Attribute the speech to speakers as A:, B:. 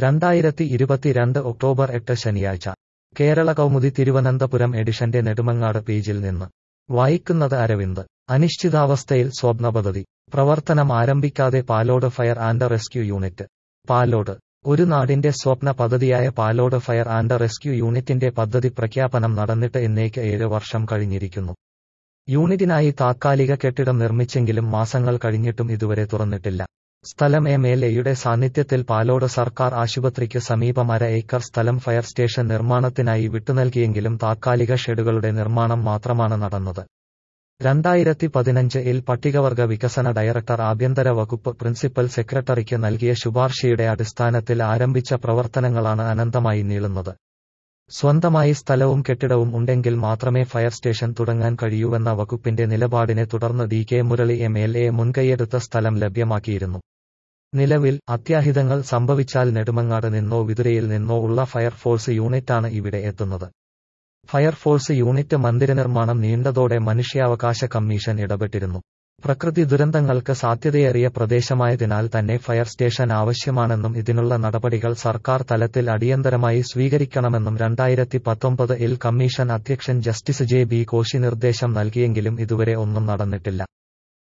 A: രണ്ടായിരത്തി ഇരുപത്തിരണ്ട് ഒക്ടോബർ എട്ട് ശനിയാഴ്ച കേരള കൗമുദി തിരുവനന്തപുരം എഡിഷന്റെ നെടുമങ്ങാട് പേജിൽ നിന്ന് വായിക്കുന്നത് അരവിന്ദ് അനിശ്ചിതാവസ്ഥയിൽ സ്വപ്ന പദ്ധതി പ്രവർത്തനം ആരംഭിക്കാതെ Palode fire and rescue unit Palode ഒരു നാടിന്റെ സ്വപ്ന പദ്ധതിയായ പാലോട് ഫയർ ആൻഡ് റെസ്ക്യൂ യൂണിറ്റിന്റെ പദ്ധതി പ്രഖ്യാപനം നടന്നിട്ട് എന്നേക്ക് ഏഴ് വർഷം കഴിഞ്ഞിരിക്കുന്നു യൂണിറ്റിനായി താത്കാലിക കെട്ടിടം നിർമ്മിച്ചെങ്കിലും മാസങ്ങൾ കഴിഞ്ഞിട്ടും ഇതുവരെ തുറന്നിട്ടില്ല സ്ഥലം എം എൽ എയുടെ സാന്നിധ്യത്തിൽ പാലോട് സർക്കാർ ആശുപത്രിക്ക് സമീപം അര ഏക്കർ സ്ഥലം ഫയർ സ്റ്റേഷൻ നിർമ്മാണത്തിനായി വിട്ടുനൽകിയെങ്കിലും താത്കാലിക ഷെഡുകളുടെ നിർമ്മാണം മാത്രമാണ് നടന്നത് രണ്ടായിരത്തി പതിനഞ്ച് ഇൽ പട്ടികവർഗ വികസന ഡയറക്ടർ ആഭ്യന്തര വകുപ്പ് പ്രിൻസിപ്പൽ സെക്രട്ടറിക്ക് നൽകിയ ശുപാർശയുടെ അടിസ്ഥാനത്തിൽ ആരംഭിച്ച പ്രവർത്തനങ്ങളാണ് അനന്തമായി നീളുന്നത് സ്വന്തമായി സ്ഥലവും കെട്ടിടവും ഉണ്ടെങ്കിൽ മാത്രമേ ഫയർ സ്റ്റേഷൻ തുടങ്ങാൻ കഴിയൂവെന്ന വകുപ്പിന്റെ നിലപാടിനെ തുടർന്ന് D K Murali M L A മുൻകൈയെടുത്ത സ്ഥലം ലഭ്യമാക്കിയിരുന്നു നിലവിൽ അത്യാഹിതങ്ങൾ സംഭവിച്ചാൽ നെടുമങ്ങാട് നിന്നോ വിതുരയിൽ നിന്നോ ഉള്ള ഫയർഫോഴ്സ് യൂണിറ്റാണ് ഇവിടെ എത്തുന്നത് ഫയർഫോഴ്സ് യൂണിറ്റ് മന്ദിരനിർമ്മാണം നീണ്ടതോടെ മനുഷ്യാവകാശ കമ്മീഷൻ ഇടപെട്ടിരുന്നു പ്രകൃതി ദുരന്തങ്ങൾക്ക് സാധ്യതയേറിയ പ്രദേശമായതിനാൽ തന്നെ ഫയർ സ്റ്റേഷൻ ആവശ്യമാണെന്നും ഇതിനുള്ള നടപടികൾ സർക്കാർ തലത്തിൽ അടിയന്തരമായി സ്വീകരിക്കണമെന്നും രണ്ടായിരത്തി പത്തൊമ്പത് ഇൽ കമ്മീഷൻ അധ്യക്ഷൻ ജസ്റ്റിസ് ജെ ബി കോശി നിർദ്ദേശം നൽകിയെങ്കിലും ഇതുവരെ ഒന്നും നടന്നിട്ടില്ല